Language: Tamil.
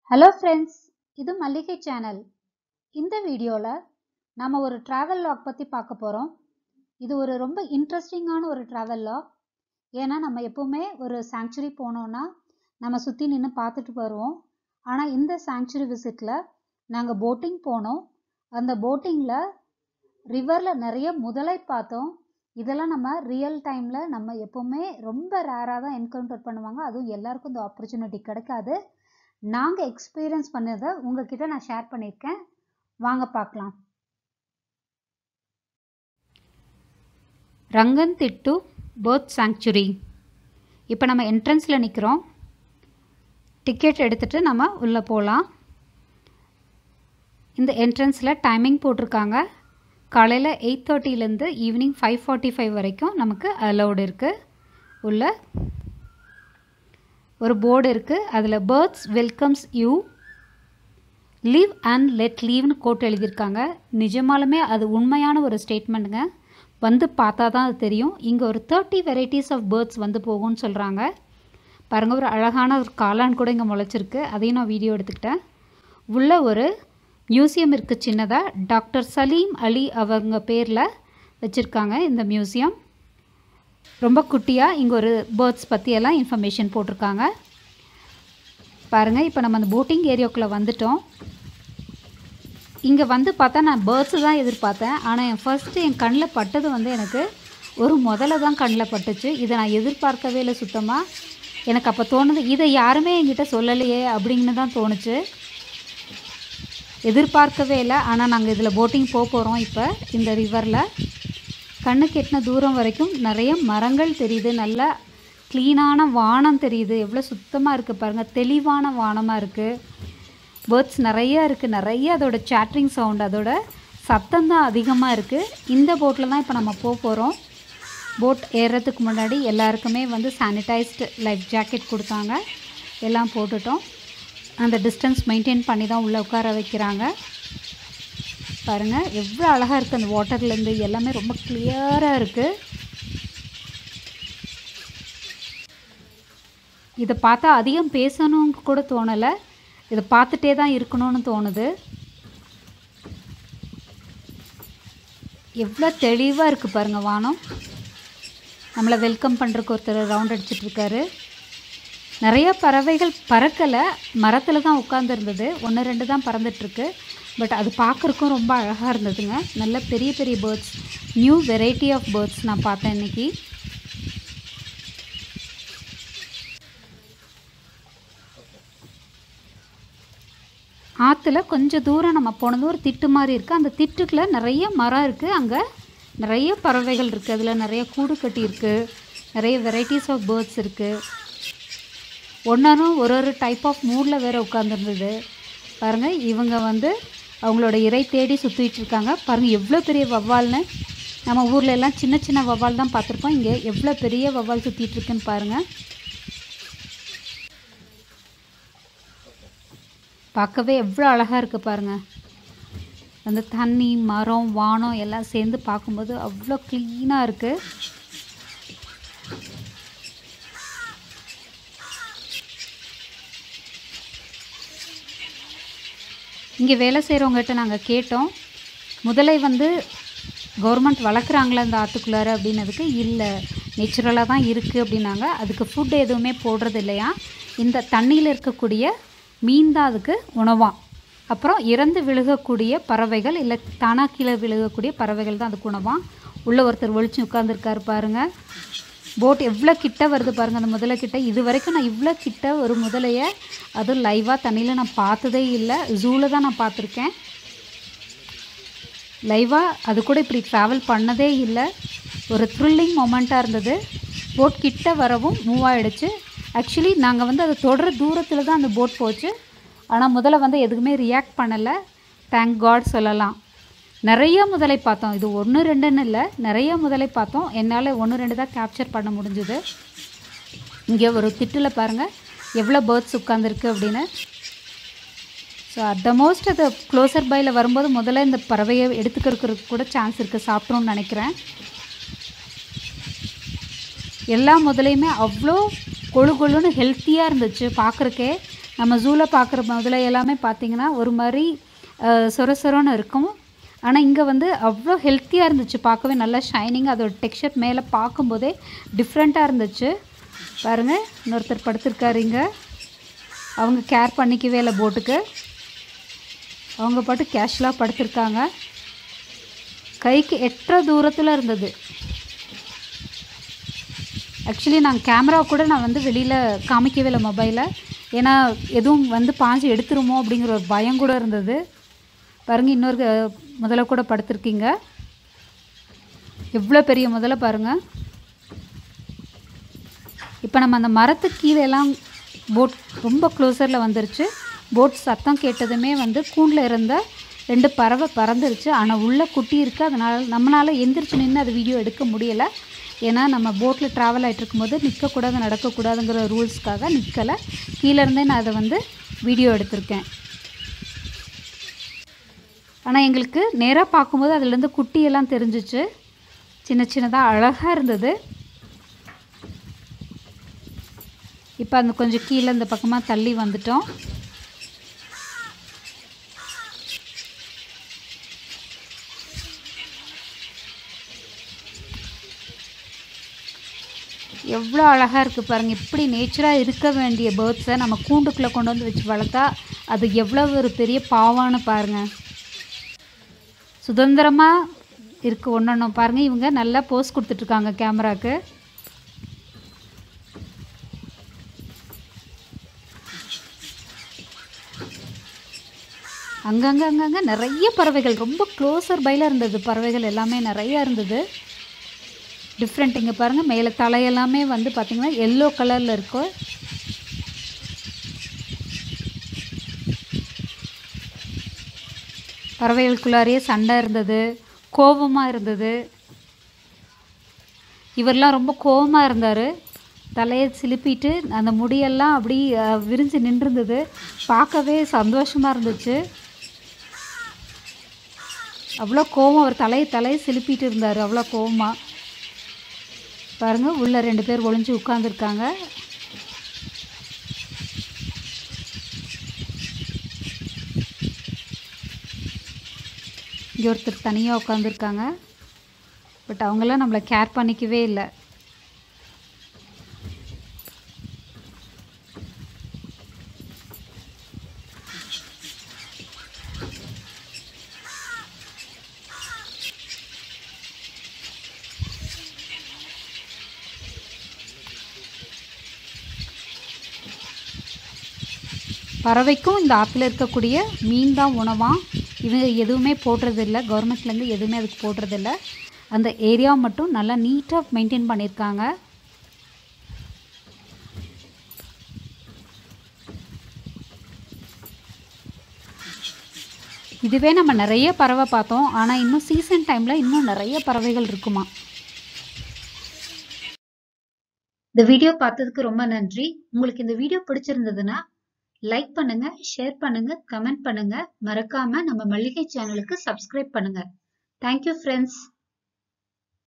ஹலோ ஃப்ரெண்ட்ஸ் இது மல்லிகை சேனல் இந்த வீடியோவில் நம்ம ஒரு ட்ராவல் லாக் பற்றி பார்க்க போகிறோம் இது ஒரு ரொம்ப இன்ட்ரெஸ்டிங்கான ஒரு ட்ராவல் லாக் ஏன்னா நம்ம எப்போவுமே ஒரு சாங்சுரி போனோன்னா நம்ம சுற்றி நின்று பார்த்துட்டு வருவோம் ஆனால் இந்த சாங்சுரி விசிட்டில் நாங்கள் போட்டிங் போனோம் அந்த போட்டிங்கில் ரிவரில் நிறைய முதலை பார்த்தோம் இதெல்லாம் நம்ம ரியல் டைமில் நம்ம எப்போவுமே ரொம்ப ரேராக தான் என்கவுண்டர் பண்ணுவாங்க அதுவும் எல்லாருக்கும் இந்த ஆப்பர்ச்சுனிட்டி கிடைக்காது நாங்கள் எக்ஸ்பீரியன்ஸ் பண்ணதை உங்ககிட்ட நான் ஷேர் பண்ணியிருக்கேன் வாங்க பார்க்கலாம் ரங்கன் திட்டு பேர்த் சாங்சுரி இப்போ நம்ம என்ட்ரன்ஸில் நிற்கிறோம் டிக்கெட் எடுத்துகிட்டு நம்ம உள்ளே போகலாம் இந்த என்ட்ரன்ஸில் டைமிங் போட்டிருக்காங்க காலையில் எயிட் தேர்ட்டிலேருந்து ஈவினிங் ஃபைவ் ஃபார்ட்டி ஃபைவ் வரைக்கும் நமக்கு அலௌடு இருக்குது உள்ள ஒரு போர்டு இருக்குது அதில் birds welcomes you leave and let லீவ்னு கோட் எழுதியிருக்காங்க நிஜமாலுமே அது உண்மையான ஒரு ஸ்டேட்மெண்ட்டுங்க வந்து பார்த்தா தான் அது தெரியும் இங்கே ஒரு தேர்ட்டி வெரைட்டிஸ் ஆஃப் பேர்ட்ஸ் வந்து போகும்னு சொல்கிறாங்க பாருங்கள் ஒரு அழகான ஒரு காளான் கூட இங்கே முளைச்சிருக்கு அதையும் நான் வீடியோ எடுத்துக்கிட்டேன் உள்ள ஒரு மியூசியம் இருக்குது சின்னதாக டாக்டர் சலீம் அலி அவங்க பேரில் வச்சுருக்காங்க இந்த மியூசியம் ரொம்ப குட்டியாக இங்கே ஒரு பேர்ட்ஸ் பற்றியெல்லாம் இன்ஃபர்மேஷன் போட்டிருக்காங்க பாருங்கள் இப்போ நம்ம அந்த போட்டிங் ஏரியாவுக்குள்ளே வந்துட்டோம் இங்கே வந்து பார்த்தா நான் பேர்ட்ஸு தான் எதிர்பார்த்தேன் ஆனால் என் ஃபஸ்ட்டு என் கண்ணில் பட்டது வந்து எனக்கு ஒரு முதல்ல தான் கண்ணில் பட்டுச்சு இதை நான் எதிர்பார்க்கவே இல்லை சுத்தமாக எனக்கு அப்போ தோணுது இதை யாருமே என்கிட்ட சொல்லலையே அப்படின்னு தான் தோணுச்சு எதிர்பார்க்கவே இல்லை ஆனால் நாங்கள் இதில் போட்டிங் போக போகிறோம் இப்போ இந்த ரிவரில் கண்ணு கெட்டின தூரம் வரைக்கும் நிறைய மரங்கள் தெரியுது நல்லா க்ளீனான வானம் தெரியுது எவ்வளோ சுத்தமாக இருக்குது பாருங்கள் தெளிவான வானமாக இருக்குது பேர்ட்ஸ் நிறைய இருக்குது நிறைய அதோட சேட்ரிங் சவுண்ட் அதோட சத்தம் தான் அதிகமாக இருக்குது இந்த போட்டில் தான் இப்போ நம்ம போக போகிறோம் போட் ஏறுறதுக்கு முன்னாடி எல்லாருக்குமே வந்து சானிடைஸ்டு லைஃப் ஜாக்கெட் கொடுத்தாங்க எல்லாம் போட்டுட்டோம் அந்த டிஸ்டன்ஸ் மெயின்டைன் பண்ணி தான் உள்ளே உட்கார வைக்கிறாங்க பாருங்கள் எவ்வளோ அழகாக இருக்குது அந்த வாட்டர்லேருந்து எல்லாமே ரொம்ப கிளியராக இருக்குது இதை பார்த்தா அதிகம் பேசணும்னு கூட தோணலை இதை பார்த்துட்டே தான் இருக்கணும்னு தோணுது எவ்வளோ தெளிவாக இருக்குது பாருங்கள் வானம் நம்மளை வெல்கம் பண்ணுறக்கு ஒருத்தர் ரவுண்ட் அடிச்சிட்டு இருக்காரு நிறைய பறவைகள் பறக்கலை மரத்தில் தான் உட்காந்துருந்தது ஒன்று ரெண்டு தான் பறந்துட்டுருக்கு பட் அது பார்க்குறக்கும் ரொம்ப அழகாக இருந்ததுங்க நல்ல பெரிய பெரிய birds new variety of birds நான் பார்த்தேன் இன்றைக்கி ஆற்றுல கொஞ்சம் தூரம் நம்ம போனது ஒரு திட்டு மாதிரி இருக்குது அந்த திட்டுக்குள்ள நிறைய மரம் இருக்குது அங்கே நிறைய பறவைகள் இருக்குது அதில் நிறைய கூடு கட்டி இருக்குது நிறைய வெரைட்டிஸ் ஆஃப் பேர்ட்ஸ் இருக்குது ஒன்றும் ஒரு ஒரு டைப் ஆஃப் மூடில் வேறு உட்காந்துருந்தது பாருங்கள் இவங்க வந்து அவங்களோட இறை தேடி சுற்றிட்டு இருக்காங்க பாருங்கள் எவ்வளோ பெரிய வவ்வால்னு நம்ம ஊரில் எல்லாம் சின்ன சின்ன வவ்வால் தான் பார்த்துருப்போம் இங்கே எவ்வளோ பெரிய வவ்வால் சுற்றிட்டு இருக்குன்னு பாருங்கள் பார்க்கவே எவ்வளோ அழகாக இருக்குது பாருங்கள் அந்த தண்ணி மரம் வானம் எல்லாம் சேர்ந்து பார்க்கும்போது அவ்வளோ க்ளீனாக இருக்குது இங்கே வேலை செய்கிறவங்ககிட்ட நாங்கள் கேட்டோம் முதலை வந்து கவர்மெண்ட் வளர்க்குறாங்களா இந்த ஆற்றுக்குள்ளார அப்படின்னதுக்கு இல்லை நேச்சுரலாக தான் இருக்குது அப்படின்னாங்க அதுக்கு ஃபுட் எதுவுமே போடுறது இல்லையா இந்த தண்ணியில் இருக்கக்கூடிய மீன் தான் அதுக்கு உணவாம் அப்புறம் இறந்து விழுகக்கூடிய பறவைகள் இல்லை தானாக கீழே விழுகக்கூடிய பறவைகள் தான் அதுக்கு உணவாம் உள்ளே ஒருத்தர் ஒழிச்சு உட்காந்துருக்காரு பாருங்கள் போட் எவ்வளோ கிட்ட வருது பாருங்கள் அந்த முதலை கிட்ட இது வரைக்கும் நான் இவ்வளோ கிட்ட ஒரு முதலையை அதுவும் லைவாக தண்ணியில் நான் பார்த்ததே இல்லை ஜூவில் தான் நான் பார்த்துருக்கேன் லைவாக அது கூட இப்படி ட்ராவல் பண்ணதே இல்லை ஒரு த்ரில்லிங் மொமெண்ட்டாக இருந்தது போட் கிட்ட வரவும் மூவ் ஆகிடுச்சு ஆக்சுவலி நாங்கள் வந்து அதை தொடர தூரத்தில் தான் அந்த போட் போச்சு ஆனால் முதல்ல வந்து எதுக்குமே ரியாக்ட் பண்ணலை தேங்க் காட் சொல்லலாம் நிறைய முதலை பார்த்தோம் இது ஒன்று ரெண்டுன்னு இல்லை நிறைய முதலை பார்த்தோம் என்னால் ஒன்று ரெண்டு தான் கேப்சர் பண்ண முடிஞ்சுது இங்கே ஒரு திட்டில் பாருங்கள் எவ்வளோ பேர்ட்ஸ் உட்காந்துருக்கு அப்படின்னு ஸோ அட் த மோஸ்ட் அது க்ளோசர் பையில் வரும்போது முதல்ல இந்த பறவையை எடுத்துக்கிறதுக்கு கூட சான்ஸ் இருக்குது சாப்பிட்றோன்னு நினைக்கிறேன் எல்லா முதலையுமே அவ்வளோ கொழு கொழுன்னு ஹெல்த்தியாக இருந்துச்சு பார்க்குறக்கே நம்ம ஜூவில் பார்க்குற முதல்ல எல்லாமே பார்த்தீங்கன்னா ஒரு மாதிரி அஹ், சொர சொரன்னு இருக்கும் ஆனால் இங்கே வந்து அவ்வளோ ஹெல்த்தியாக இருந்துச்சு பார்க்கவே நல்லா ஷைனிங் அதோட டெக்ஸ்சர் மேலே பார்க்கும்போதே டிஃப்ரெண்ட்டாக இருந்துச்சு பாருங்கள் இன்னொருத்தர் படுத்திருக்காரு இங்கே அவங்க கேர் பண்ணிக்கவே இல்லை போட்டுக்கு அவங்க பாட்டு கேஷுவலாக படுத்திருக்காங்க கைக்கு எட்டுற தூரத்தில் இருந்தது ஆக்சுவலி நான் கேமரா கூட நான் வந்து வெளியில் காமிக்கவே இல்லை மொபைலை ஏன்னா எதுவும் வந்து பாஞ்சு எடுத்துருமோ அப்படிங்கிற ஒரு பயம் கூட இருந்தது பாருங்க இன்னொரு க- முதல்ல கூட படுத்திருக்கீங்க எவ்வளோ பெரிய முதல்ல பாருங்கள் இப்போ நம்ம அந்த மரத்துக்கு கீழே எல்லாம் போட் ரொம்ப க்ளோசரில் வந்துருச்சு போட் சத்தம் கேட்டதுமே வந்து கூண்டில் இருந்த ரெண்டு பறவை பறந்துருச்சு ஆனால் உள்ளே குட்டி இருக்குது அதனால் நம்மளால் எந்திரிச்சு நின்று அது வீடியோ எடுக்க முடியலை ஏன்னா நம்ம போட்டில் ட்ராவல் ஆகிட்டு இருக்கும்போது நிற்கக்கூடாது நடக்கக்கூடாதுங்கிற ரூல்ஸ்க்காக நிற்கலை கீழேருந்தே நான் அதை வந்து வீடியோ எடுத்திருக்கேன் ஆனால் எங்களுக்கு நேராக பார்க்கும்போது அதுலேருந்து குட்டியெல்லாம் தெரிஞ்சிச்சு சின்ன சின்னதாக அழகாக இருந்தது இப்போ அந்த கொஞ்சம் கீழே இந்த பக்கமாக தள்ளி வந்துட்டோம் எவ்வளோ அழகாக இருக்குது பாருங்கள் இப்படி நேச்சராக இருக்க வேண்டிய பேர்ட்ஸை நம்ம கூண்டுக்குள்ளே கொண்டு வந்து வச்சு வளர்த்தா அது எவ்வளோ ஒரு பெரிய பாவான்னு பாருங்கள் சுதந்திரமாக இருக்குது ஒன்று ஒன்று பாருங்கள் இவங்க நல்லா போஸ் கொடுத்துட்ருக்காங்க கேமராக்கு அங்கங்கே அங்கங்கே நிறைய பறவைகள் ரொம்ப க்ளோசர் பையில் இருந்தது பறவைகள் எல்லாமே நிறையா இருந்தது டிஃப்ரெண்ட் இங்கே பாருங்கள் மேலே தலையெல்லாமே வந்து பார்த்திங்கன்னா எல்லோ கலரில் இருக்கும் பறவைகளுக்குள்ளாரையே சண்டை இருந்தது கோபமாக இருந்தது இவரெல்லாம் ரொம்ப கோபமாக இருந்தார் தலையை சிலுப்பிட்டு அந்த முடியெல்லாம் அப்படி அஹ், விரிஞ்சு நின்றுருந்தது பார்க்கவே சந்தோஷமாக இருந்துச்சு அவ்வளோ கோவம் அவர் தலையை தலையை சிலுப்பிட்டு இருந்தார் அவ்வளோ கோவமாக பாருங்க உள்ள ரெண்டு பேர் ஒளிஞ்சு உட்காந்துருக்காங்க இங்கே ஒருத்தர் தனியாக உட்காந்துருக்காங்க பட் அவங்களாம் நம்மளை கேர் பண்ணிக்கவே இல்லை பறவைக்கும் இந்த ஆற்றுல இருக்கக்கூடிய மீன் தான் உணவாம் இவங்க எதுவுமே போடுறதில்ல கவர்மெண்ட்லேருந்து எதுவுமே அதுக்கு போடுறதில்ல அந்த ஏரியா மட்டும் நல்லா நீட்டாக மெயின்டைன் பண்ணியிருக்காங்க இதுவே நம்ம நிறைய பறவை பார்த்தோம் ஆனால் இன்னும் சீசன் டைமில் இன்னும் நிறைய பறவைகள் இருக்குமா இந்த வீடியோ பார்த்ததுக்கு ரொம்ப நன்றி உங்களுக்கு இந்த வீடியோ பிடிச்சிருந்ததுன்னா லைக் பண்ணுங்க ஷேர் பண்ணுங்க கமெண்ட் பண்ணுங்க மறக்காம நம்ம மல்லிகை சேனலுக்கு சப்ஸ்கிரைப் பண்ணுங்க தேங்க்யூ ஃப்ரெண்ட்ஸ்